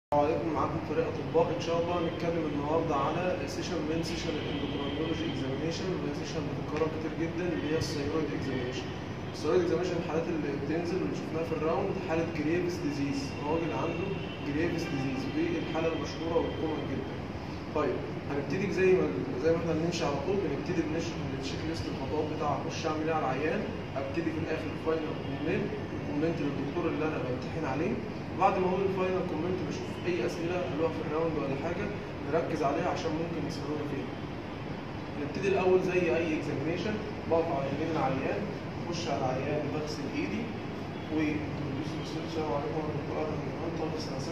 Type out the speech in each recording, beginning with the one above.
السلام عليكم معاكم فريق اطباء ان شاء الله هنتكلم النهارده على سيشن من سيشن الاندوكرينولوجي اكزامينيشن وهي سيشن بتتكرر كتير جدا اللي هي الثيرويد اكزامينيشن الثيرويد اكزامينيشن الحالات اللي بتنزل واللي شفناها في الراوند حاله جريفز ديزيز راجل عنده جريفز ديزيز ودي الحاله المشهوره والكومن جدا طيب هنبتدي زي ما زي ما احنا بنمشي على طول بنبتدي بنشرح التشيك ليست الخطوات بتاعها اخش اعمل ايه على العيان ابتدي في الاخر الفاينل كومنت الكومنت للدكتور اللي انا بمتحن عليه بعد ما اقول الفاينل كومنت بشوف اي اسئله قالوها في الراوند ولا حاجه نركز عليها عشان ممكن يسالونا فيها. نبتدي الاول زي اي اكزامينيشن بقف على يمين العيان اخش على العيان بغسل ايدي و السلام عليكم ورحمه الله وبركاته في سنه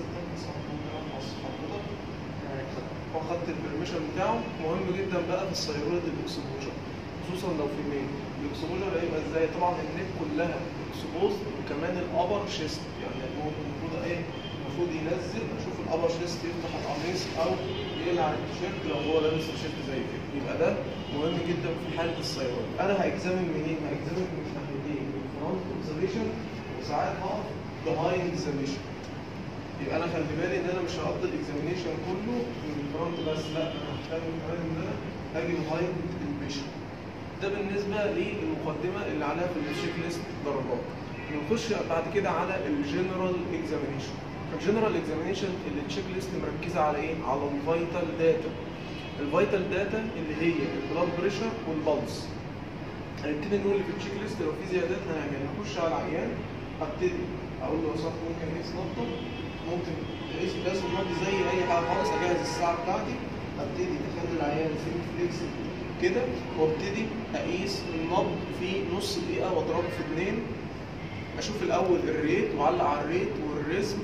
6 واخدت البرميشن بتاعه مهم جدا بقى في السيرويد الاكسبوجر خصوصا لو في ميل الاكسبوجر هيبقى ازاي طبعا النيك كلها اكسبوز وكمان الابر شيست يعني المفروض ايه المفروض ينزل اشوف الابر شيست يفتح القميص او يقلع التيشيرت لو هو لابس تيشيرت زي كده يبقى ده مهم جدا في حاله السيرويد انا هاكزامن منين هاكزامن من ناحيتين من فرونت اوبزرفيشن وساعات هقف بهايند اكزاميشن يبقى انا خلي بالي ان انا مش هقضي الاكزامينيشن كله من الفرونت بس لا انا هحتاج كمان ان انا اجي بهايند البيشن ده بالنسبه للمقدمه اللي عليها في التشيك ليست درجات نخش بعد كده على الجنرال اكزامينيشن الجنرال اكزامينيشن اللي التشيك ليست مركزه على ايه على الفيتال داتا الفيتال داتا اللي هي البلاد بريشر والبلس هنبتدي نقول في التشيك ليست لو في زيادات هنعملها نخش على العيان ابتدي اقول له يا صاحبي ممكن نقيس نبضه ممكن نقيس قياس النبض زي اي حاجه خالص اجهز الساعه بتاعتي ابتدي اخلي العيان سيمي فليكسبل كده وابتدي اقيس النبض في نص دقيقه واضربه في اثنين اشوف الاول الريت واعلق على الريت والريزم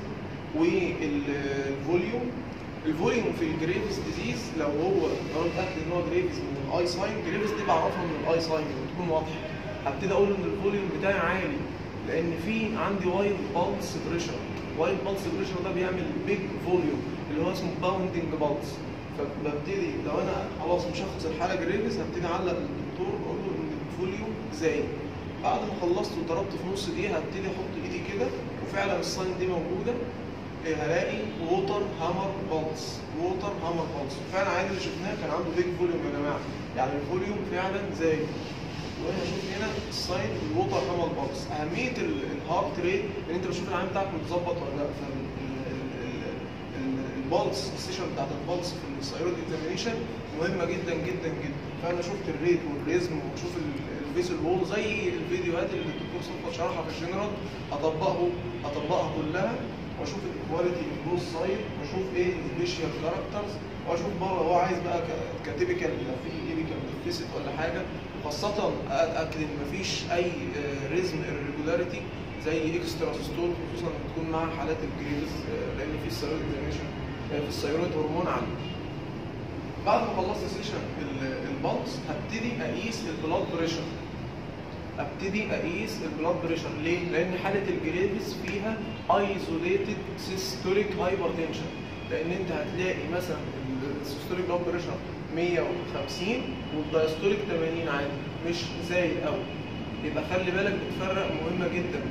والفوليوم الفوليوم في الجريفز ديزيز لو هو لو متاكد ان هو جريفز من الاي ساين جريفز دي بعرفها من الاي ساين تكون واضحه هبتدي اقول ان الفوليوم بتاعي عالي لان في عندي وايد بالس بريشر وايد بالس بريشر ده بيعمل بيج فوليوم اللي هو اسمه باوندنج بالس فببتدي لو انا خلاص مشخص الحاله جريفز هبتدي اعلق للدكتور اقول له ان الفوليوم زايد بعد ما خلصت وضربت في نص دقيقه هبتدي احط ايدي كده وفعلا الساين دي موجوده هلاقي ووتر هامر بالس ووتر هامر بالس فعلا عادي اللي شفناه كان عنده بيج فوليوم يا جماعه يعني الفوليوم فعلا زايد وهنا شوف هنا الساين الووتر هامر بالس اهميه الهارت ريت ان انت بتشوف العين بتاعك متظبط ولا لا البلس السيشن بتاعت البلس في الثيرويد اكزامينيشن مهمه جدا جدا جدا فانا شفت الريت والريزم وشوف الفيسل وول زي الفيديوهات اللي الدكتور صفوت شرحها في الجنرال اطبقه اطبقها كلها واشوف الكواليتي بوث سايد واشوف ايه السبيشال كاركترز واشوف بقى هو عايز بقى كتيبيكال لو في ايبيكال ديفيسيت ولا حاجه وخاصه اتاكد ان مفيش اي ريزم irregularity زي اكسترا ستول خصوصا لما تكون مع حالات الجريفز لان في الثيرويد اكزامينشن في الثيرويد هرمون عالي بعد ما خلصت سيشن البلس هبتدي اقيس البلاد بريشر ابتدي اقيس البلاد بريشر ليه؟ لان حاله الجريفز فيها ايزوليتد سيستوليك هايبرتنشن لان انت هتلاقي مثلا السيستوليك بلاد بريشر 150 والدايستوليك 80 عادي مش زايد قوي يبقى خلي بالك بتفرق مهمه جدا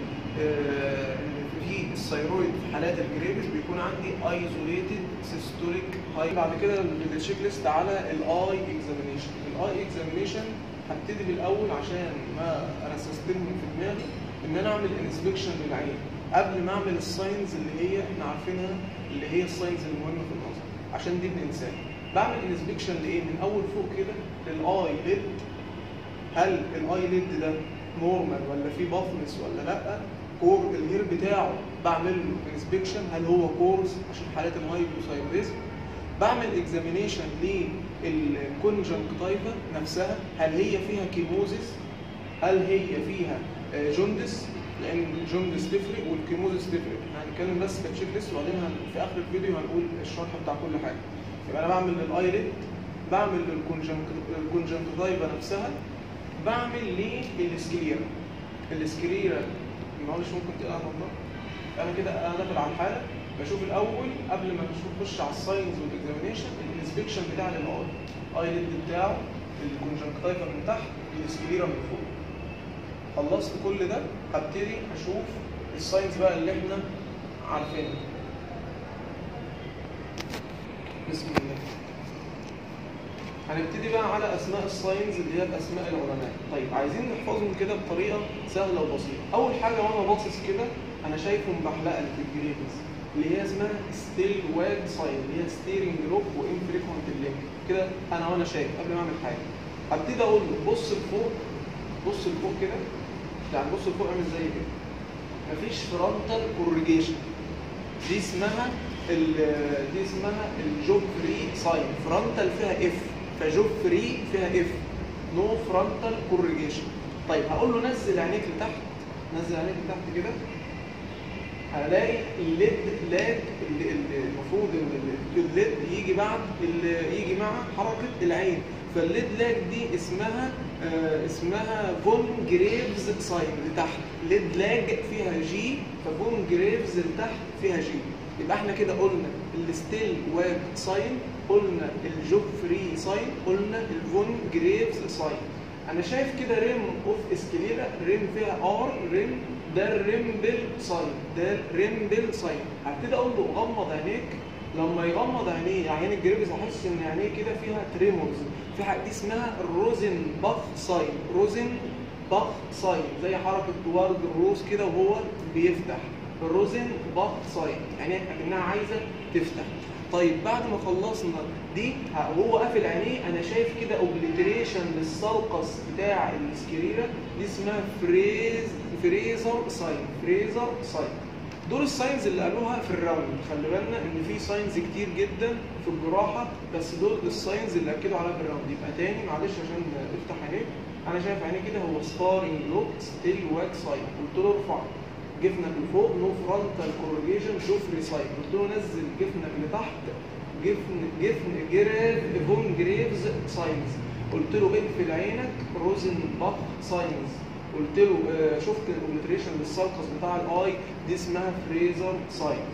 في الثيرويد في حالات الجريفز بيكون عندي ايزوليتد سيستوليك هاي بعد كده التشيك ليست على الاي اكزامينيشن الاي اكزامينيشن هبتدي بالاول عشان ما ارسستهم في دماغي ان انا اعمل انسبكشن للعين قبل ما اعمل الساينز اللي هي احنا عارفينها اللي هي الساينز المهمه في النظر عشان دي بننساها بعمل انسبكشن لايه من اول فوق كده للاي ليد هل الاي ليد ده نورمال ولا في بافنس ولا لا كور الهير بتاعه بعمل له انسبكشن هل هو كورس عشان حالات الهايبوثايروديزم بعمل اكزامينيشن للكونجنكتيفا نفسها هل هي فيها كيموزيس هل هي فيها جوندس لان الجوندس تفرق والكيموزيس تفرق هنتكلم بس كتشيك ليست وبعدين في اخر الفيديو هنقول الشرح بتاع كل حاجه يبقى انا بعمل للايليد بعمل للكونجنكتيفا نفسها بعمل للسكليرا السكليرا معلش ممكن تقلع النضاره انا كده انا داخل على الحاله بشوف الاول قبل ما اخش على الساينز والاكزامينيشن الانسبكشن بتاع الاي ايليد بتاعه الكونجنكتيفا من تحت السكليرا من فوق خلصت كل ده هبتدي اشوف الساينز بقى اللي احنا عارفينها بسم الله هنبتدي بقى على اسماء الساينز اللي هي الاسماء العلماء طيب عايزين نحفظهم كده بطريقه سهله وبسيطه اول حاجه وانا باصص كده انا شايفه مبحلقه في الجريفز اللي هي اسمها ستيل واج ساين اللي هي ستيرنج روب وانفريكونت لينك كده انا وانا شايف قبل ما اعمل حاجه هبتدي اقول له بص لفوق بص لفوق كده يعني بص لفوق اعمل زي كده مفيش فرونتال كورجيشن دي اسمها ال- دي اسمها الجوب فري ساين فرونتال فيها اف فجوب فري فيها اف نو فرونتال كورجيشن طيب هقول له نزل عينيك لتحت نزل عينيك لتحت كده هلاقي الليد لاج ال- ال- المفروض ان ال- الليد يجي بعد ال- يجي مع حركه العين فالليد لاج دي اسمها آه اسمها فون جريفز ساين لتحت ليد لاج فيها جي ففون جريفز لتحت فيها جي يبقى احنا كده قلنا الستيل واج ساين قلنا الجوب فري ساين قلنا الفون جريفز ساين انا شايف كده ريم اوف اسكليلا ريم فيها ار ريم ده الريمبل ساين ده الريمبل ساين هبتدي اقول له غمض عينيك لما يغمض عينيه عين الجريبس هحس ان عينيه كده فيها تريمورز في حاجه دي اسمها الروزن باخ ساين روزن باخ ساين زي حركه ورد الروز كده وهو بيفتح الروزن باخ ساين يعني اكنها عايزه تفتح طيب بعد ما خلصنا دي وهو قافل عينيه انا شايف كده اوبليتريشن للسرقس بتاع السكريره دي اسمها فريز فريزر ساين فريزر ساين دول الساينز اللي قالوها في الراوند خلي بالنا ان في ساينز كتير جدا في الجراحه بس دول الساينز اللي اكدوا عليها في الراوند يبقى تاني معلش عشان افتح عينيك انا شايف عينيه كده هو ستارنج لوك ستيل واك ساين قلت له ارفع جفنك لفوق نو فرونتال كورجيشن شوف ريسايد قلت له نزل جفنك لتحت جفن جفن جريف فون جريفز ساينز قلت له اقفل عينك روزن باخ ساينز قلت له آه، شفت الاوبليتريشن للسالكس بتاع الاي دي اسمها فريزر ساينز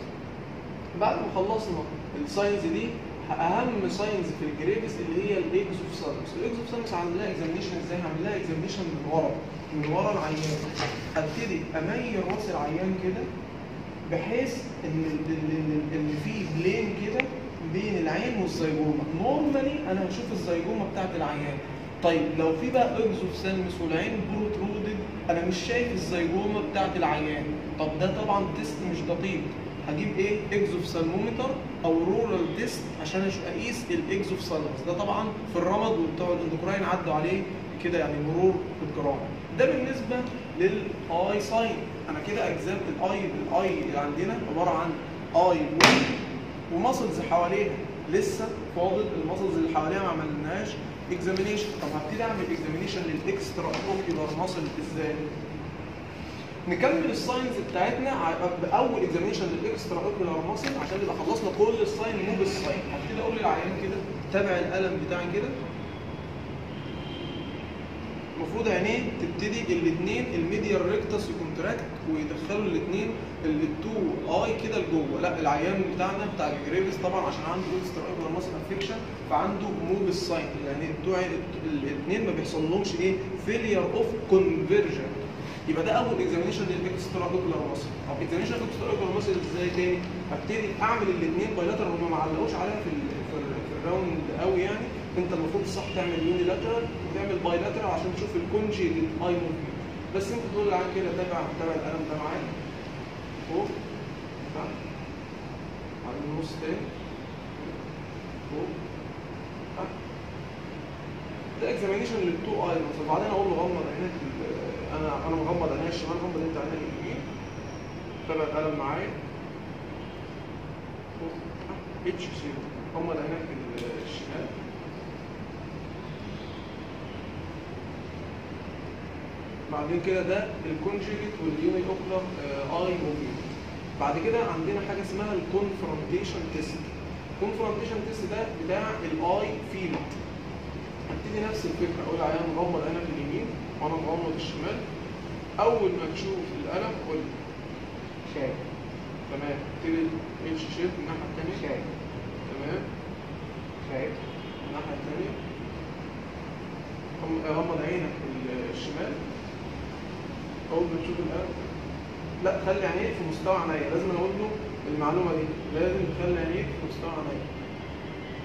بعد ما خلصنا الساينز دي اهم ساينز في الجريفس اللي هي الاكزوفسالمس الاكزوفسالمس هعمل لها اكزامينشن ازاي هعمل لها اكزامينشن من ورا من ورا العيان ابتدي اميل راس العيان كده بحيث ان ال- ال- ال- ان في بلين كده بين العين والزيجومه نورمالي انا هشوف الزيجومه بتاعت العيان طيب لو في بقى اكزوفسالمس والعين بروترودد انا مش شايف الزيجومه بتاعت العيان طب ده طبعا تيست مش دقيق هجيب ايه اكزوفسالمومتر او رورال تيست عشان أش- اقيس الاكزوفسالمس ده طبعا في الرمد وبتوع الاندوكراين عدوا عليه كده يعني مرور بالجرام ده بالنسبه للاي ساين انا كده اجزاء الاي الاي اللي عندنا عباره عن اي وماسلز حواليها لسه فاضل الماسلز اللي حواليها ما عملناش اكزامينيشن طب هبتدي اعمل اكزامينيشن للاكسترا اوكيولار ماسل ازاي نكمل الساينز بتاعتنا ع- باول اكزامينشن للاكسترا اوكيولار ماسل عشان نبقى خلصنا كل الساين مو بالساين هبتدي اقول للعيان كده تابع القلم بتاعي كده المفروض عينيه تبتدي الاثنين الميديال ريكتس يكونتراكت ويدخلوا الاثنين التو اي كده لجوه لا العيان بتاعنا بتاع الجريفس طبعا عشان عنده اكسترا اوكيولار ماسل افكشن فعنده موب الساين يعني بتوع الاثنين ما بيحصل لهمش ايه فيلير اوف كونفرجن يبقى ده اول اكزامينشن للاكسترا اوكيولار ماسل طب اكزامينشن الاكسترا اوكيولار ماسل ازاي تاني هبتدي اعمل الاثنين بايلاترال هم ما علقوش عليها في ال- في ال- في الراوند قوي يعني انت المفروض الصح تعمل يوني لاترال وتعمل بايلاترال عشان تشوف الكونجيجيت اي موفمنت بس انت تقول للعيان كده تابع تابع القلم ده معايا فوق تحت على النص تاني فوق تحت ده اكزامينشن للتو اي وبعدين اقول له غمض عينك ال- انا انا مغمض عينيا الشمال غمض انت عينك اليمين تابع القلم معايا فوق تحت اتش سي غمض عينك ال- الشمال بعدين كده ده الكونجيجيت واليوني اوكلر اي موفمنت بعد كده عندنا حاجه اسمها الكونفرونتيشن تيست الكونفرونتيشن تيست ده بتاع الاي فيلد هبتدي نفس الفكره اقول عيان مغمض عينك اليمين وانا مغمض الشمال اول ما تشوف القلم قول لي شايف تمام ابتدي اتش شيب الناحيه الثانيه شايف تمام شايف الناحيه الثانيه غمض عينك الشمال اول ما تشوف القلم لا خلي عينيك في مستوى عينيا لازم أنا اقول له المعلومه دي لازم تخلي عينيك في مستوى عينيا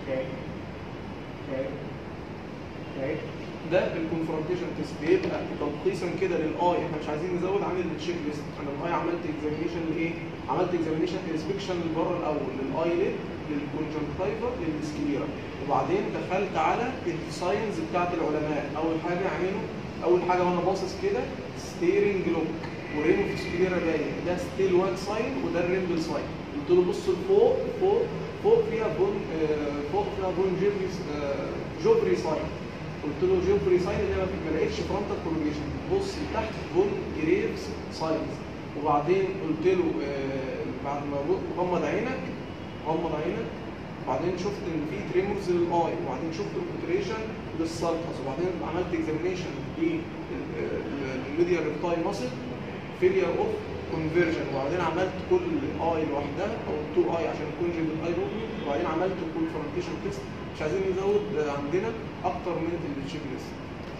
شايف شايف شايف ده الكونفرونتيشن تيست بيبقى تلخيصا كده للاي احنا مش عايزين نزود عن التشيك ليست انا الاي عملت اكزامينيشن لايه؟ عملت اكزامينيشن انسبكشن للبره الاول للاي ليد للكونجنكتيفا للسكليرا وبعدين دخلت على الساينز بتاعت العلماء اول حاجه اعمله اول حاجه وانا باصص كده ستيرنج لوك ورينو في سكليرا باين ده ستيل وان ساين وده الريمبل ساين قلت له بص لفوق فوق فوق فيها بون آه، فوق فيها بون جيفري آه، جوفري ساين قلت له جوفري ساين اللي هي ما لقيتش فرونتال كولوجيشن بص تحت بون جريفز ساينز وبعدين قلت له آه، بعد ما غمض عينك غمض عينك وبعدين شفت ان في تريمورز للاي وبعدين شفت اوبتريشن للسالكس وبعدين عملت اكزامينيشن للميديا ريبتاي ماسل فيلير اوف كونفرجن وبعدين عملت كل اي لوحدها او تو اي عشان الكونجنت اي روبي وبعدين عملت كونفرونتيشن تيست مش عايزين نزود عندنا اكتر من التشيك ليست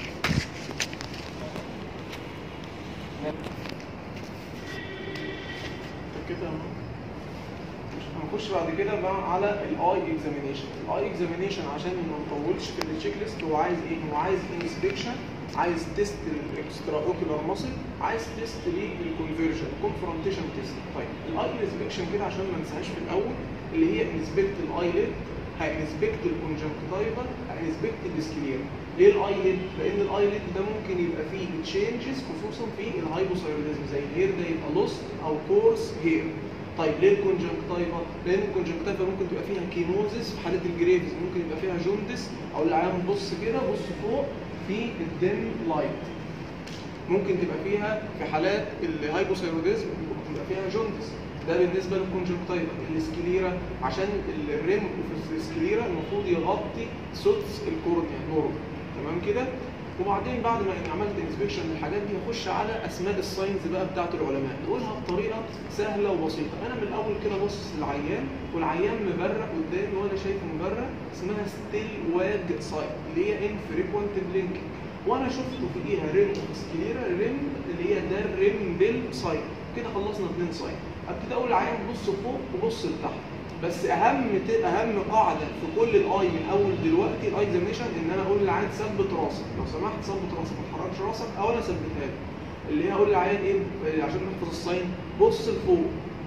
كده هنخش بعد كده بقى على الاي اكزامينيشن الاي اكزامينيشن عشان ما نطولش في التشيك ليست هو عايز ايه هو عايز انسبكشن عايز تيست الاكسترا اوكيولار ماسل عايز تيست للكونفرجن كونفرونتيشن تيست طيب الاي انسبكشن كده عشان ما ننساهاش في الاول اللي هي انسبكت الاي ليد هينسبكت الكونجنكتيفال هينسبكت السكليرا ليه الاي ليد؟ لان الاي ليد ده ممكن يبقى فيه تشينجز خصوصا في الهايبوثايروديزم زي الهير ده يبقى لوست او كورس هير طيب ليه الكونجنكتيفا؟ لان الكونجنكتيفا ممكن تبقى فيها كينوزس في حاله الجريفز ممكن يبقى فيها جوندس او العيان بص كده بص فوق في الدم لايت ممكن تبقى فيها في حالات الهايبوثايروديزم ممكن تبقى فيها جوندس ده بالنسبه للكونجنكتيفا السكليرا عشان الريم في السكليرا المفروض يغطي سدس الكورنيا نورمال تمام كده وبعدين بعد ما إني عملت انسبكشن للحاجات دي هخش على اسماء الساينز بقى بتاعت العلماء نقولها بطريقه سهله وبسيطه انا من الاول كده باصص للعيان والعيان مبرق قدامي وانا شايفه مبرق اسمها ستيل واج ساين اللي هي انفريكوينت بلينكينج وانا شفته فيها ريم سكليرا ريم اللي هي ده الريم بيل ساين كده خلصنا اثنين ساين ابتدي اقول للعيان بص فوق وبص لتحت بس اهم اهم قاعده في كل الاي من اول دلوقتي الاي اكزاميشن ان انا اقول للعيان ثبت راسك لو سمحت ثبت راسك ما تحركش راسك او انا اثبتها له اللي هي اقول للعيان ايه عشان نحفظ الساين بص لفوق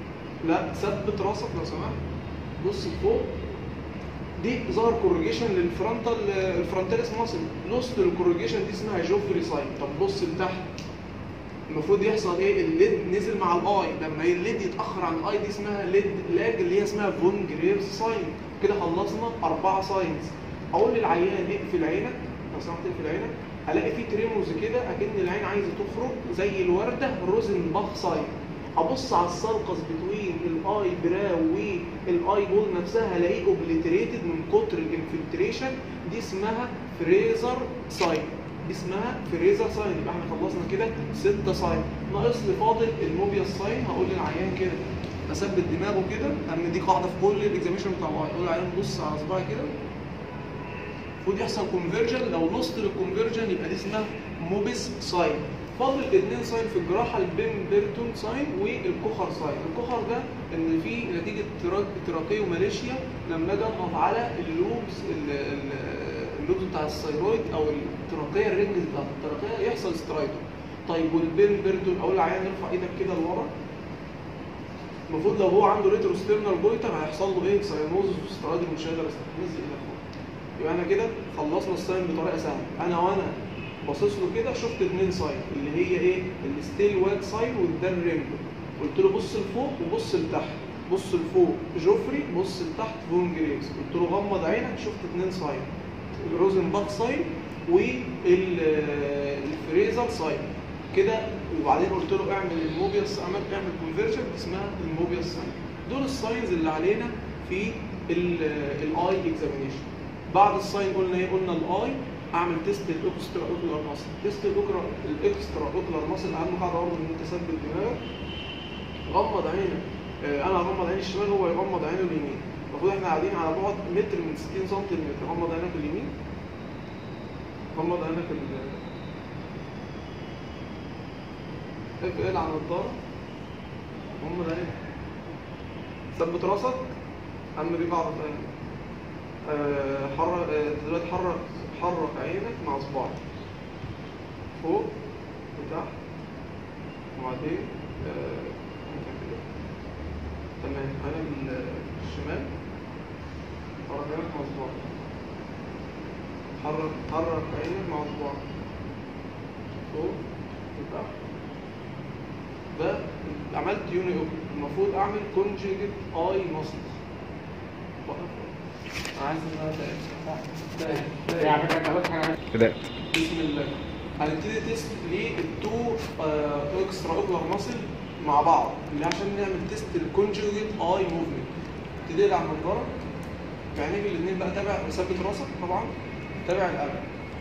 لا ثبت راسك لو سمحت بص لفوق دي ظهر كورجيشن للفرونتال الفرونتاليس ماسل لوست الكورجيشن دي اسمها جوفري ساين طب بص لتحت المفروض يحصل ايه الليد نزل مع الاي لما الليد يتاخر عن الاي دي اسمها ليد لاج اللي هي اسمها فون جريفز ساين كده خلصنا اربعه ساينز اقول للعيان اقفل عينك لو سمحت اقفل عينك هلاقي في تريموز كده اكن العين عايزه تخرج زي الورده روزنباخ ساين ابص على السرقس بتوين الاي براو والاي بول نفسها الاقيه اوبليتريتد من كتر الانفلتريشن دي اسمها فريزر ساين دي اسمها فريزر ساين يبقى احنا خلصنا كده ستة ساين ناقص لي فاضل الموبيا ساين هقول للعيان كده اثبت دماغه كده ان دي قاعده في كل الاكزاميشن بتاع الاي اقول للعيان بص على صباعي كده المفروض يحصل كونفرجن لو لوست للكونفرجن يبقى دي اسمها موبيس ساين فاضل اثنين ساين في الجراحه البيمبرتون ساين والكوخر ساين الكوخر ده ان في نتيجه تراكيه وماليشيا لما اجي اضغط على اللوبس اللوبس بتاع الثيرويد او التراكيه الرنج بتاعت التراكيه يحصل سترايدر طيب والبيمبرتون اقول للعيان ارفع ايدك كده لورا المفروض لو هو عنده ريتروستيرنال جويتر هيحصل له ايه ساينوزس وسترايدر مش هيقدر يستحمل ايدك يبقى انا كده خلصنا الساين بطريقه سهله انا وانا باصص له كده شفت اثنين ساين اللي هي ايه الستيل واج ساين والدان ريمبو قلت له بص لفوق وبص لتحت بص لفوق جوفري بص لتحت فون جريفز قلت له غمض عينك شفت اثنين ساين الروزنباخ ساين والفريزر ساين كده وبعدين قلت له اعمل الموبيوس عمل اعمل كونفرجن اسمها الموبيوس ساين دول الساينز اللي علينا في الاي اكزامينيشن بعد الساين قلنا ايه قلنا الاي اعمل تيست الاكسترا اوكولار ماسل تيست الاكسترا الاكسترا اوكولار ماسل اهم قاعده برضه ان انت ثبت دماغك غمض عينك آه انا اغمض عيني الشمال هو يغمض عينه اليمين المفروض احنا قاعدين على بعد متر من 60 سم غمض عينك اليمين غمض عينك ال اقفل على النضاره غمض عينك ثبت راسك اهم دي قاعده تانية آه، حرك آه، دلوقتي حرك حرك عينك مع صباعك فوق وتحت وبعدين آه، انت كده تمام انا ال- الشمال حرك عينك مع صباعك حرك حرك عينك مع صباعك فوق وتحت ده عملت يوني اوبن المفروض اعمل كونجيجيت اي ماسلز عايز ان انا ده ده هي على فكره انت قلت حاجه بدأت بسم الله هنبتدي تيست للتو اكسترا اوكلر ماسل مع بعض اللي عشان نعمل تيست الكونجوجيت اي موفمنت تبتدي على النضاره بعينيك الاثنين بقى تابع مثبت راسك طبعا تابع القلب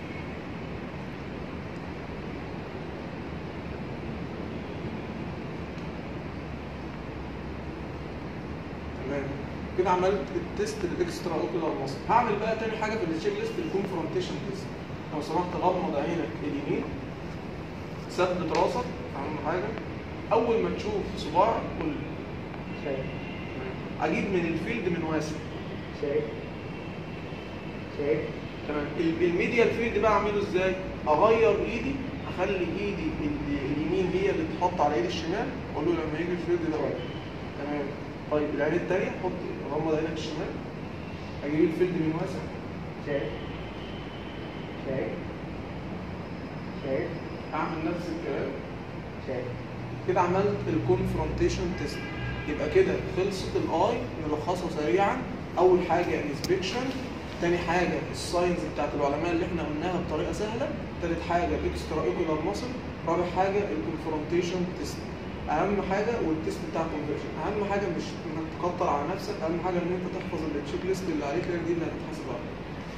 تمام كده عملت التيست الاكسترا اوكولار ماسل هعمل بقى تاني حاجه في التشيك ليست الكونفرونتيشن تيست لو سمحت غمض عينك اليمين ثبت راسك اهم حاجه اول ما تشوف صباع قول لي. شايف اجيب من الفيلد من واسع شايف شايف تمام ال- الميديال فيلد بقى اعمله ازاي اغير ايدي اخلي ايدي ال- اليمين هي اللي تتحط على ايدي الشمال اقول له لما يجي الفيلد ده واقف. تمام طيب العين التانية حط غمض عينك الشمال اجيب الفيلد من واسع شايف شايف شايف اعمل نفس الكلام شايف كده عملت الكونفرونتيشن تيست يبقى كده خلصت الاي نلخصها سريعا اول حاجه انسبكشن تاني حاجه الساينز بتاعت العلماء اللي احنا قلناها بطريقه سهله تالت حاجه الاكسترا اوكولار ماسل رابع حاجه الكونفرونتيشن تيست اهم حاجه والتيست بتاع الكونفرجن اهم حاجه مش انك تكتر على نفسك اهم حاجه ان انت تحفظ التشيك ليست اللي عليك هي دي اللي هتتحاسب عليها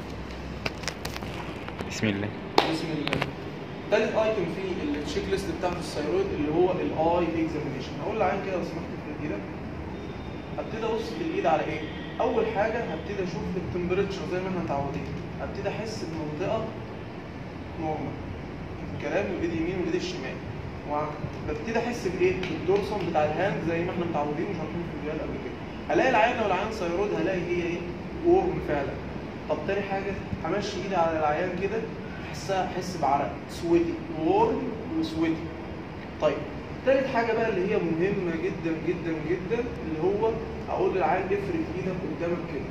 بسم الله بسم الله تالت ايتم في التشيك ليست بتاعت الثيرويد اللي هو الاي اكزامينيشن هقول لعين كده لو سمحت في ايدك هبتدي ابص في الايد على ايه اول حاجه هبتدي اشوف التمبريتشر زي ما احنا متعودين هبتدي احس بمنطقه نورمال الكلام والايد اليمين والايد الشمال وببتدي احس بايه بالدورسون بتاع الهاند زي ما احنا متعودين مش عارفين في الفيديوهات قبل كده هلاقي العين لو العين ثيرويد هلاقي هي ايه ورم فعلا طب تاني حاجه همشي ايدي على العيان كده احسها احس بعرق سويتي وورم وسويتي طيب تالت حاجه بقى اللي هي مهمه جدا جدا جدا اللي هو اقول للعيان افرد ايدك قدامك كده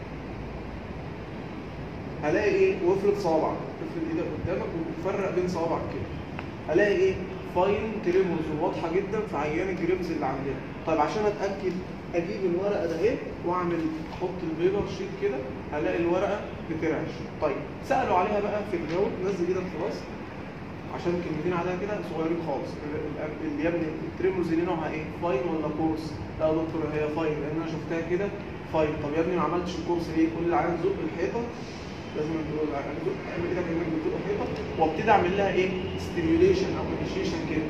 هلاقي ايه وافرد صوابعك افرد ايدك قدامك وفرق بين صوابعك كده هلاقي ايه فاين تريموز واضحه جدا في عيان الجريمز اللي عندنا طيب عشان اتاكد اجيب الورقه ده اهي واعمل احط البيبر شيت كده هلاقي الورقه بترعش طيب سالوا عليها بقى في الجو نزل ايدك خلاص عشان كلمتين عليها كده صغيرين خالص ال- ال- اللي يا ابني التريموز دي نوعها ايه فاين ولا كورس لا يا دكتور هي فاين لان انا شفتها كده فاين طب يا ابني ما عملتش الكورس ليه كل العيان زق الحيطه لازم تقول يعني زق اعمل ايدك انك بتزق الحيطه وابتدي اعمل لها ايه ستيميوليشن او انيشيشن كده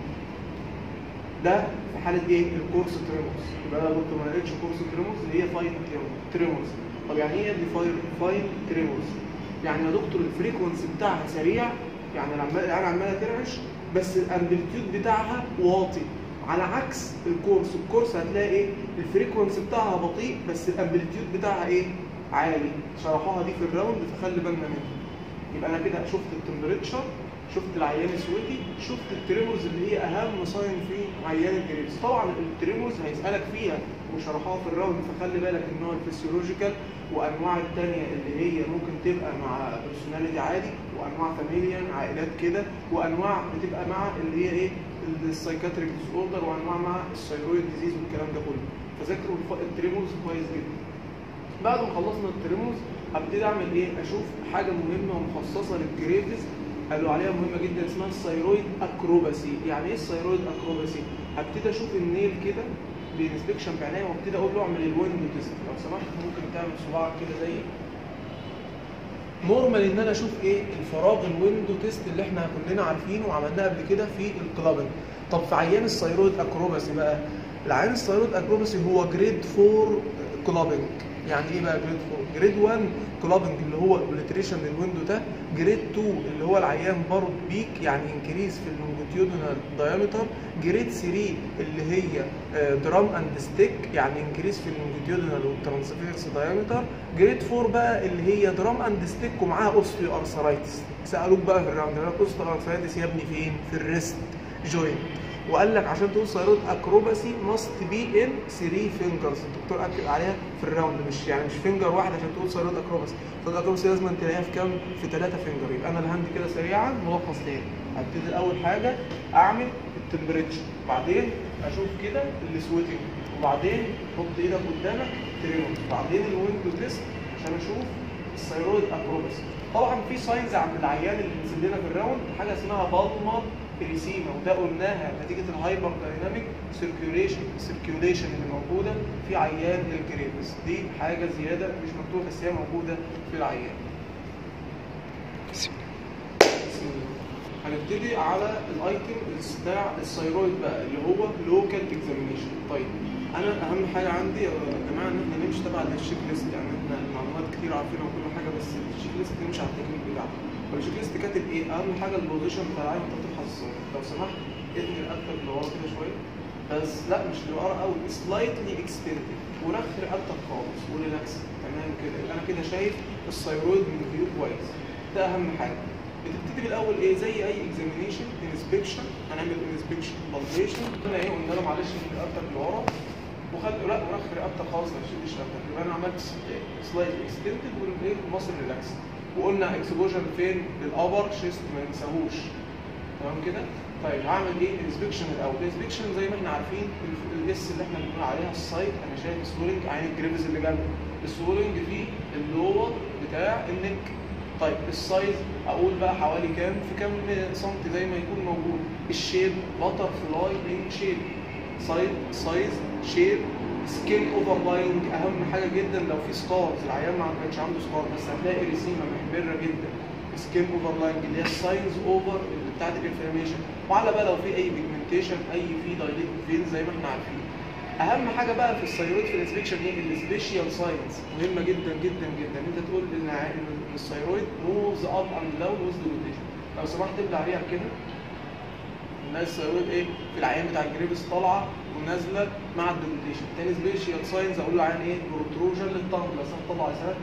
ده في حاله ايه الكورس تريموس يبقى انا دكتور ما لقيتش كورس تريموس اللي هي فاين تريموس طب يعني ايه دي فاين فاين تريموس يعني يا دكتور الفريكونسي بتاعها سريع يعني العمال العيال عماله ترعش بس الامبليتيود بتاعها واطي على عكس الكورس الكورس هتلاقي ايه الفريكونسي بتاعها بطيء بس الامبليتيود بتاعها ايه عالي شرحوها دي في الراوند فخلي بالنا منها يبقى انا كده شفت التمبريتشر شفت العيان سويتي شفت التريمورز اللي هي اهم ساين في عيان الجريبس طبعا التريمورز هيسالك فيها وشرحوها في الراوند فخلي بالك ان هو الفسيولوجيكال وانواع التانية اللي هي ممكن تبقى مع بيرسوناليتي عادي وانواع فاميليان عائلات كده وانواع بتبقى مع اللي هي ايه السايكاتريك ديس اوردر وانواع مع الثيرويد ديزيز والكلام ده كله فذاكروا الف- التريمورز كويس جدا بعد ما خلصنا التريموز هبتدي اعمل ايه اشوف حاجه مهمه ومخصصه للجريفز قالوا عليها مهمه جدا اسمها الثيرويد اكروباسي يعني ايه الثيرويد اكروباسي هبتدي اشوف النيل كده بانسبكشن بعينيا وابتدي اقول له اعمل الويندو تيست لو سمحت ممكن تعمل صباعك كده زي نورمال ان انا اشوف ايه الفراغ الويندو تيست اللي احنا كلنا عارفينه وعملناه قبل كده في الكلابنج طب في عيان الثيرويد اكروباسي بقى العيان الثيرويد اكروباسي هو جريد 4 كلابنج يعني ايه بقى جريد 4 جريد 1 كلابنج اللي هو اوبليتريشن للويندو ده جريد 2 اللي هو العيان بارد بيك يعني انكريز في اللونجيتيودنال دايمتر جريد 3 اللي هي درام اند ستيك يعني انكريز في اللونجيتيودنال والترانسفيرس دايمتر جريد 4 بقى اللي هي درام اند ستيك ومعاها اوستيو ارثرايتس سالوك بقى في الراوند اوستيو ارثرايتس يا ابني فين في الريست جوينت وقال لك عشان تقول سيرويد اكروباسي ماست بي ان 3 فينجرز الدكتور اكد عليها في الراوند مش يعني مش فينجر واحد عشان تقول سيرويد اكروباسي سيرويد اكروباسي لازم تلاقيها في كام في 3 فينجر يبقى انا الهاند كده سريعا ملخص تاني هبتدي اول حاجه اعمل التمبريتشر بعدين اشوف كده السويتنج وبعدين حط ايدك قدامك تريمر بعدين الويندو تيست عشان اشوف الثيرويد اكروباسي طبعا في ساينز عند العيان اللي بينزل لنا في الراوند حاجه اسمها بالمر اريسيما وده قلناها نتيجه الهايبر دايناميك سيركيوليشن السيركيوليشن اللي موجوده في عيان الجريبس دي حاجه زياده مش مكتوبه بس هي موجوده في العيان بسم الله هنبتدي على الايتم بتاع الثيرويد بقى اللي هو لوكال اكزامينيشن طيب انا اهم حاجه عندي يا جماعه ان احنا نمشي تبع الشيك ليست يعني احنا المعلومات كتير عارفينها وكل حاجه بس الشيك ليست نمشي على التكنيك بتاعها فالشيك ليست كاتب ايه اهم حاجه البوزيشن بتاع العين وانت بتفحص الصوره لو سمحت اتني رقبتك لورا كده شويه بس لا مش لورا قوي سلايتلي اكستندد ورخي رقبتك خالص وريلاكس تمام كده يبقى انا كده شايف الثيرويد من فيو كويس ده اهم حاجه بتبتدي بالاول ايه زي اي اكزامينيشن انسبكشن هنعمل انسبكشن بالبيشن قلنا ايه قلنا له معلش ان رقبتك لورا وخد لا ورخ رقبتك خالص ما تشدش رقبتك يبقى انا عملت سلايد اكستندد والايه مصر ريلاكس وقلنا اكسبوجر فين للابر شيست ما ننساهوش تمام كده طيب هعمل ايه انسبكشن الاول الانسبكشن زي ما احنا عارفين الاس اللي احنا بنقول عليها السايت انا شايف سويلنج عين الجريفز اللي جنبه السويلنج في اللور بتاع النك طيب السايز اقول بقى حوالي كام في كام سنتي زي ما يكون موجود الشيب باتر فلاي رينج شيب سايز سايز شيب سكين اوفر لاينج اهم حاجه جدا لو في سكارز العيان ما كانش عنده سكار بس هتلاقي ريسيما محبره جدا سكين اوفر لاينج اللي هي الساينز اوفر بتاعت الانفلاميشن وعلى بقى لو في اي بيجمنتيشن اي في دايليت فين زي ما احنا عارفين اهم حاجه بقى في الثيرويد في الانسبكشن هي السبيشال ساينز مهمه جدا جدا جدا انت تقول ان ان الثيرويد موفز اب اند داون ويز روتيشن لو سمحت ابلع عليها كده الناس الثيرويد ايه في العيان بتاع الجريبس طالعه ونازله مع الدوميتيشن تاني سبيشال ساينز اقول له عيان ايه بروتروجن للطنج بس هتطلع لسانك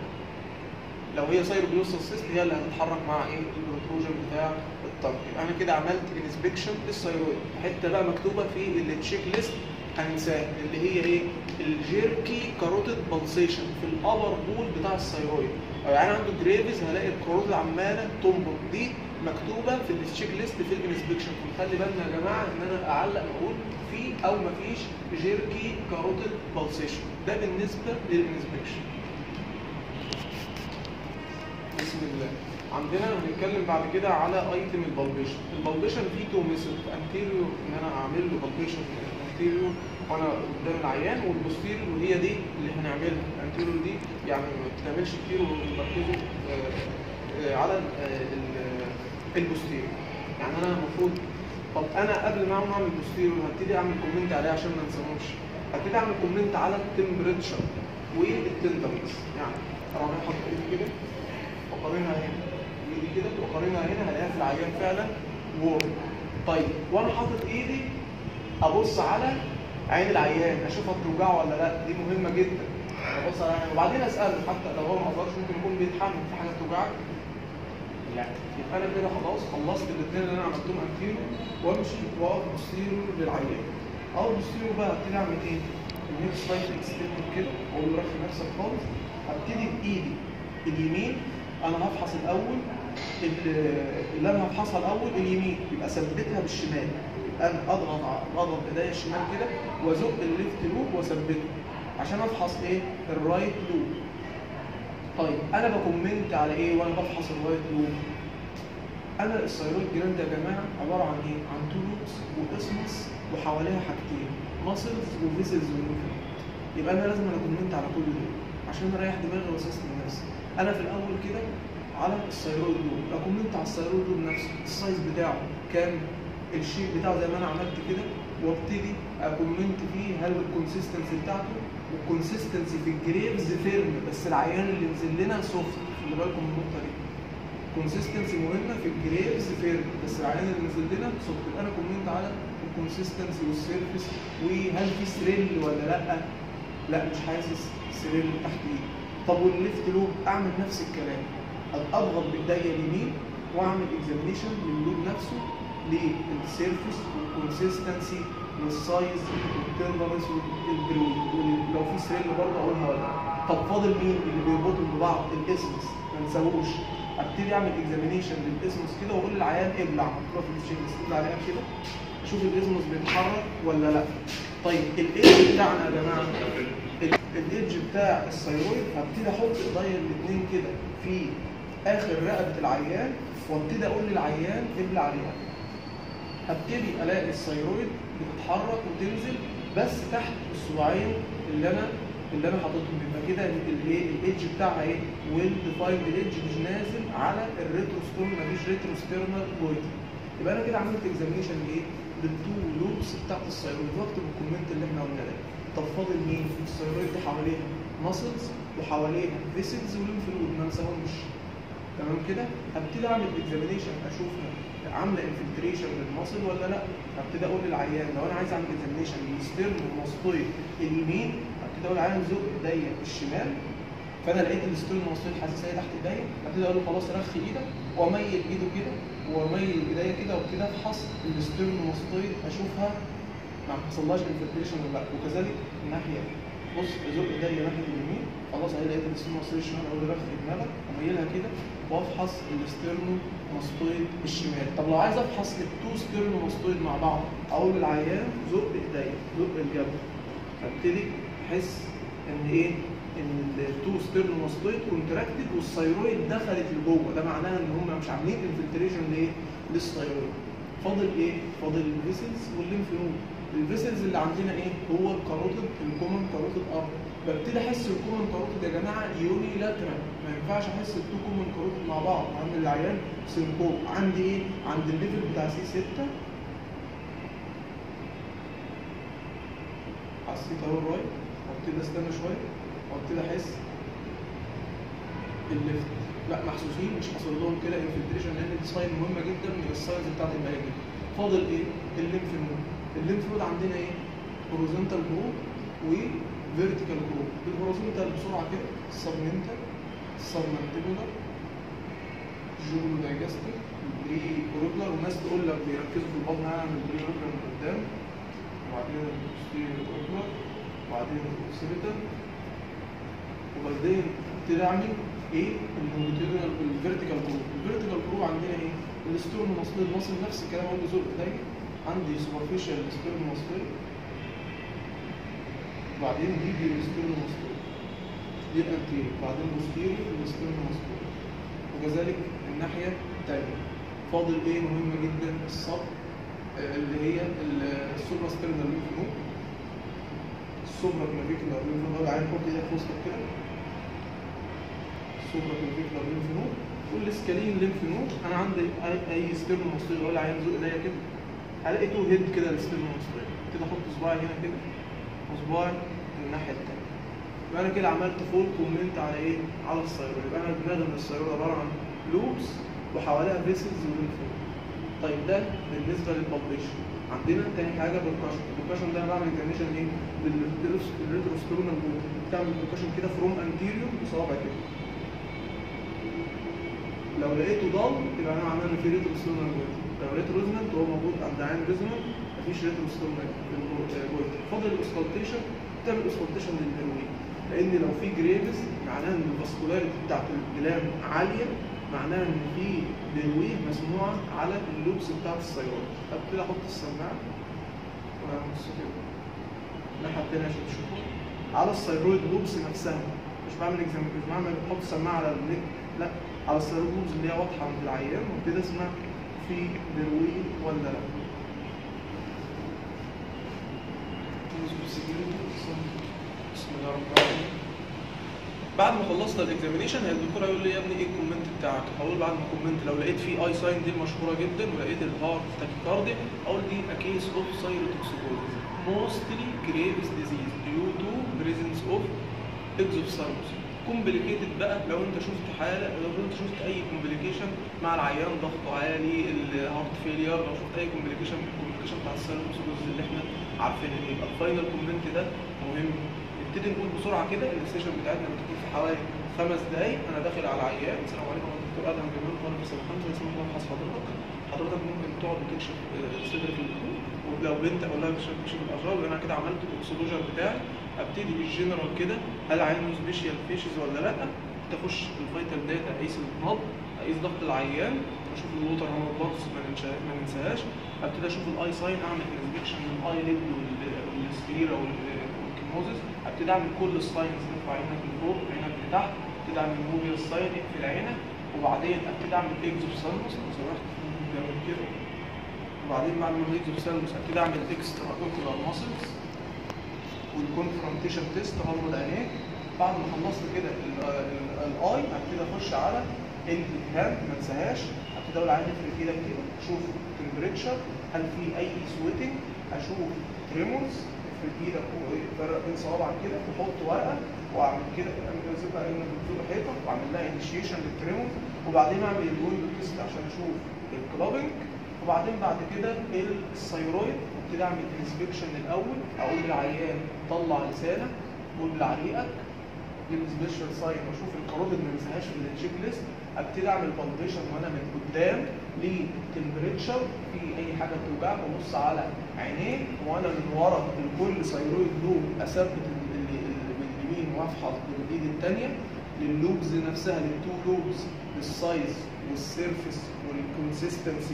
لو هي سايروبلوسال سيست هي اللي هتتحرك مع ايه البروتروجن بتاع الطنج يبقى انا كده عملت انسبكشن للثيرويد حته بقى مكتوبه في التشيك ليست هننساها اللي هي ايه الجيركي كاروتيد بالسيشن في الابر بول بتاع الثيرويد او يعني عنده جريفز هلاقي الكاروتيد عماله تنبض دي مكتوبه في التشيك ليست في الانسبكشن خلي بالنا يا جماعه ان انا اعلق اقول في او مفيش جيركي كاروتيد بالسيشن ده بالنسبه للانسبكشن بسم الله عندنا هنتكلم بعد كده على ايتم البلبيشن البلبيشن فيه تو ميثود انتيريور ان انا اعمل له بلبيشن انتيريور وانا قدام العيان والبوستيريور وهي دي اللي هنعملها الانتيريور دي يعني ما بتعملش كتير ونركزوا على البوستيريور يعني انا المفروض طب انا قبل ما اعمل البوستيريور هبتدي اعمل كومنت عليه عشان ما ننساهوش هبتدي اعمل كومنت على التمبريتشر والتندرنس يعني انا هحط ايدي كده واقارنها هنا ايدي كده واقارنها هنا هلاقيها في العيان فعلا وورم طيب وانا حاطط ايدي ابص على عين العيان اشوفها بتوجعه ولا لا دي مهمه جدا ابص على عينه وبعدين اساله حتى لو هو ما قدرش ممكن يكون بيتحمل في حاجه بتوجعك لا يبقى انا كده خلاص خلصت الاثنين اللي انا عملتهم انتيرو وامشي واقف بوستيرو للعيان او بوستيرو بقى ابتدي اعمل ايه؟ النيك سلايد اكستند كده واقول له رخي نفسك خالص هبتدي بايدي اليمين انا هفحص الاول اللي انا هفحصها الاول اليمين يبقى ثبتها بالشمال انا اضغط اضغط بايديا الشمال كده وازق الليفت لوب واثبته عشان افحص ايه الرايت لوب طيب انا بكومنت على ايه وانا بفحص الرايت لوب انا الثيرويد جلاند يا جماعه عباره عن ايه عن تو لوبس واسمس وحواليها حاجتين ماسلز وفيسلز ونوفل يبقى انا لازم انا كومنت على كل دول عشان اريح دماغي واسست نفسي انا في الاول كده على الثيرويد لوب اكومنت على الثيرويد لوب نفسه السايز بتاعه كام الشيب بتاعه زي ما انا عملت كده وابتدي اكومنت فيه هل الكونسيستنسي بتاعته والكونسيستنسي في الجريفز فيرم بس العيان اللي نزل لنا سوفت خلي بالكم من النقطه دي كونسيستنسي مهمه في الجريفز فيرم بس العيان اللي نزل لنا سوفت يبقى انا كومنت على الكونسيستنسي والسيرفيس وهل في سريل ولا لا لا مش حاسس سرير تحتيه طب والليفت لوب اعمل نفس الكلام اضغط بايديا اليمين واعمل اكزامينيشن لللوب نفسه للسيرفيس والكونسيستنسي والسايز والتندرنس والبروي ولو في سرير برضه اقولها ولا لا طب فاضل مين اللي بيربطوا ببعض الاسمس ما نسووش ابتدي اعمل اكزامينيشن للاسمس كده واقول للعيان ابلع مكتوبه في الشيك ليست ابلع عليها كده شوف الاسمس بيتحرك ولا لا طيب الايدج بتاعنا يا جماعه الايدج بتاع الثيرويد هبتدي احط ايديا الاثنين كده في اخر رقبه العيان وابتدي اقول للعيان ابلع عليها هبتدي الاقي الثيرويد بتتحرك وتنزل بس تحت الصباعين اللي انا اللي انا حاططهم يبقى كده الايه الايدج بتاعها ايه ويل ديفايند الايدج مش نازل على الريتروستون مفيش ريتروستيرنال بوينت يبقى انا كده عملت اكزامينشن لايه؟ للتو لوبس بتاعت الثيرويد واكتب الكومنت اللي احنا قلنا ده طب فاضل مين؟ الثيرويد دي حواليها ماسلز وحواليها فيسلز وليمف نود ما نساهمش تمام كده؟ هبتدي اعمل اكزامينشن اشوفها عامله انفلتريشن للماسل ولا لا؟ هبتدي اقول للعيان لو انا عايز اعمل اكزامينشن للستيرن والماستويد اليمين هبتدي اقول للعيان زق ايديا الشمال فانا لقيت الستيرن والماستويد حساسيه تحت ايديا هبتدي اقول له خلاص رخي ايدك واميل ايده كده واميل ايديا كده وابتدي افحص الستيرن والماستويد اشوفها ما حصلهاش انفلتريشن ولا لا وكذلك الناحيه بص ازق ايديا ناحيه اليمين خلاص اهي لقيت الستيرن والماستويد الشمال اقول له رخي دماغك اميلها كده وافحص الستيرنو ماستويد الشمال طب لو عايز افحص التو ستيرنو ماستويد مع بعض اقول للعيان زق ايديا زق الجبل ابتدي احس ان ايه ان التو ستيرنو ماستويد كونتراكتد والثيرويد دخلت لجوه ده معناها ان هم مش عاملين انفلتريشن لايه للثيرويد فاضل ايه فاضل الفيسلز والليمف نود الفيسلز اللي عندنا ايه هو الكاروتيد الكومن كاروتيد اب ببتدي احس الكومن كاروتيد يا جماعه يوني لاترال ما ينفعش احس التو كومن كاروتيد مع بعض عند العيان سينكوب عندي ايه عند الليفل بتاع سي 6 حسيت اهو الرايت وابتدي استنى شويه وابتدي احس الليفت لا محسوسين مش حاصل لهم كده انفلتريشن لان دي ساين مهمه جدا من الساينز بتاعت الملاجئ فاضل ايه الليمف نود الليمف نود عندنا ايه هوريزونتال جروب وفيرتيكال جروب الهوريزونتال بسرعه كده السبمنتال السبمنتيبولار جولو دايجاستيك البري اوريكولار والناس تقول لك بيركزوا في البطن اعمل البري اوريكولار من قدام وبعدين البوستيريور اوريكولار وبعدين الاوكسيبيتال وبعدين ابتدي اعمل ايه اللونجيتيودنال الفيرتيكال جروب الفيرتيكال جروب عندنا ايه الستورم مصل مصل نفس الكلام اقول زق ايديا عندي سوبرفيشال ستورم مصل وبعدين دي الستورم مصل دي الانتيريور بعدين بوستيريور الستورم مصل وكذلك الناحيه الثانيه فاضل ايه مهمه جدا الصب آه، اللي هي السوبرا ستيرنال ليمف نود السوبرا كلافيكولار ليمف نود عين حط ايدك في وسطك كده السوبرا كلافيكولار ليمف نود والسكالين ليمف نود انا عندي اي اي ستيرنو مصري ولا عين زق ايديا كده هلاقي تو هيد كده الستيرنو مصري كده احط صباعي هنا كده وصباعي الناحيه الثانيه يبقى انا كده عملت فول كومنت على ايه؟ على الثيرويد يبقى انا دماغي من الثيرويد عباره عن لوبس وحواليها فيسلز وليمف نود طيب ده بالنسبه للبابليشن عندنا تاني حاجه بالكاشن البركشن ده انا بعمل اكزامينشن ايه؟ بالريتروسترونال بوت بتعمل بركشن كده فروم انتيريور بصوابع كده لو لقيته ضل يبقى انا معناه ان في ريتروسترونال بوت لو لقيته ريزونانت وهو موجود عند عين ريزونانت مفيش ريتروسترونال بوت فاضل الاوسكالتيشن تعمل اوسكالتيشن للهيروين لان لو في جريفز معناه ان الفاسكولاريتي بتاعت الجلام عاليه معناها ان في درويه مسموعه على اللوبس بتاعت السيارات ابتدي احط السماعه ونص كده الناحيه التانيه عشان تشوفوا على الثيرويد لوبس نفسها مش بعمل اكزام مش بعمل بحط سماعه على النك لا على الثيرويد لوبس اللي هي واضحه عند العيان وابتدي اسمع في درويه ولا لا بسم الله الرحمن الرحيم بعد ما خلصنا الاكزامينيشن هي الدكتور هيقول لي يا ابني ايه الكومنت بتاعك هقول بعد ما الكومنت لو لقيت فيه اي ساين دي المشهوره جدا ولقيت الهارت تاكيكارديا اقول دي a case of cytotoxicology mostly Graves disease due to presence of exophthalmos كومبليكيتد بقى لو انت شفت حاله لو انت شفت اي كومبليكيشن مع العيان ضغطه عالي الهارت فيلير لو شفت اي كومبليكيشن من الكومبليكيشن بتاع السيروتوكسيكوز اللي احنا عارفينها يبقى الفاينل كومنت ده مهم نبتدي نقول بسرعه كده ان السيشن بتاعتنا بتكون في حوالي خمس دقايق انا داخل على عيان السلام عليكم انا الدكتور ادم جميل طالب في سنه خمسه اسمه مبحث حضرتك حضرتك ممكن تقعد وتكشف آه، صدرك للدكتور ولو بنت اقول لها تكشف تكشف الاجرار وانا كده عملت الاكسبوجر بتاعي ابتدي بالجنرال كده هل عنده سبيشال فيشز ولا لا تخش الفيتال داتا اقيس النبض اقيس ضغط العيان اشوف الوتر هو بوكس ما ننسى- ما ننساهاش ابتدي اشوف الاي ساين اعمل انسبكشن للاي ليد والسكليرا والكيموزيس ابتدي اعمل كل الساينز ارفع عينك لفوق عينك لتحت ابتدي اعمل موبيال ساين اقفل عينك وبعدين ابتدي اعمل اكزوسالموس لو سمحت نعمل كده وبعدين بعد ما الاكزوسالموس ابتدي اعمل اكسترا اوكولار ماسلز والكونفرونتيشن تيست غمض عينيك بعد ما خلصت كده ال- ال- الاي ابتدي اخش على الهاند ما انساهاش ابتدي اقول عندي في ايدك كده اشوف تمبريتشر هل في اي سويتنج اشوف تريمورز في ايدك وفرق بين صوابعك كده وحط ورقه واعمل كده اعمل زبقه انك بتزق حيطه واعمل لها انيشيشن للتريمورز وبعدين اعمل الويندو تيست عشان اشوف الكلابنج وبعدين بعد كده الثيرويد وابتدي اعمل انسبكشن الاول اقول للعيان طلع لسانك قول لعريقك للسبيشال ساين واشوف الكاروتيد ما انساهاش في التشيك ليست ابتدي اعمل بالبيشن وانا من قدام للتمبريتشر في اي حاجه بتوجعك وابص على عينيه وانا من ورا لكل ثيرويد لوب اثبت ال- ال- ال- من اليمين وافحص بالايد الثانيه لللوبز نفسها للتو لوبز للسايز والسيرفيس والكونسيستنسي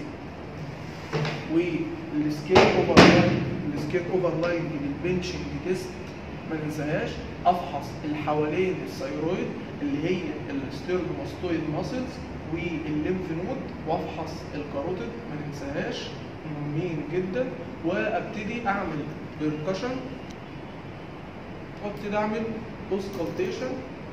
والسكيل اوفر لاين السكيل اوفر لاين بالبنشنج تيست ما ننساهاش افحص اللي حوالين الثيرويد اللي هي الستيرنوماستويد ماسلز والليمف نود وافحص الكاروتيد ما ننساهاش مهمين جدا وابتدي اعمل بيركشن وابتدي اعمل اوسكالتيشن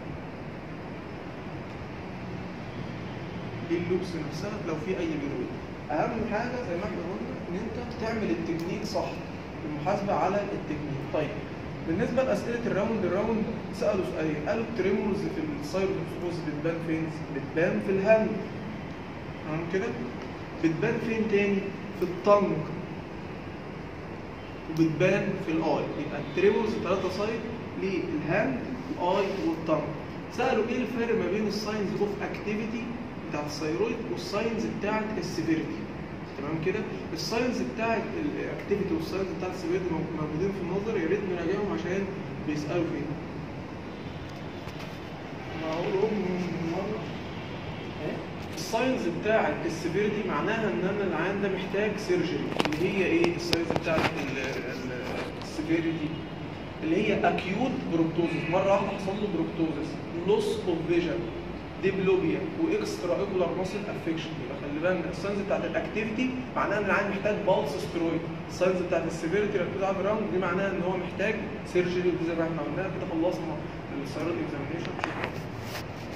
لللوبس نفسها لو في اي جرويد اهم حاجه زي ما احنا قلنا ان انت تعمل التكنيك صح المحاسبه على التكنيك طيب بالنسبه لاسئله الراوند الراوند سالوا سؤالين قالوا التريمورز في السايروتوكسيكوز بتبان فين بتبان في الهاند تمام كده بتبان فين تاني في الطنج وبتبان في الاي يبقى التريمورز ثلاثه سايد للهاند الاي والطنج سالوا ايه الفرق ما بين الساينز اوف اكتيفيتي بتاعت الثيرويد والساينز بتاعت السيفيريتي تمام كده الساينز بتاعت الاكتيفيتي والساينز بتاعت السيفيريتي موجودين في النظر يا ريت نراجعهم عشان بيسالوا فين ما هقولهم مره الساينز بتاعت السيفيريتي معناها ان انا العيان ده محتاج سيرجري اللي هي ايه الساينز بتاعت السيفيريتي اللي هي اكيوت بروبتوزس مره واحده حصل له بروبتوزس لوس اوف فيجن ديبلوبيا واكسترا اوكولار ماسل افكشن يبقى خلي بالنا الساينز بتاعت الاكتيفيتي معناها ان العيان محتاج بالس سترويد الساينز بتاعت السيفيريتي اللي بتلعب راوند دي معناها ان هو محتاج سيرجري ودي زي ما احنا قلنا كده خلصنا السيرات اكزامينشن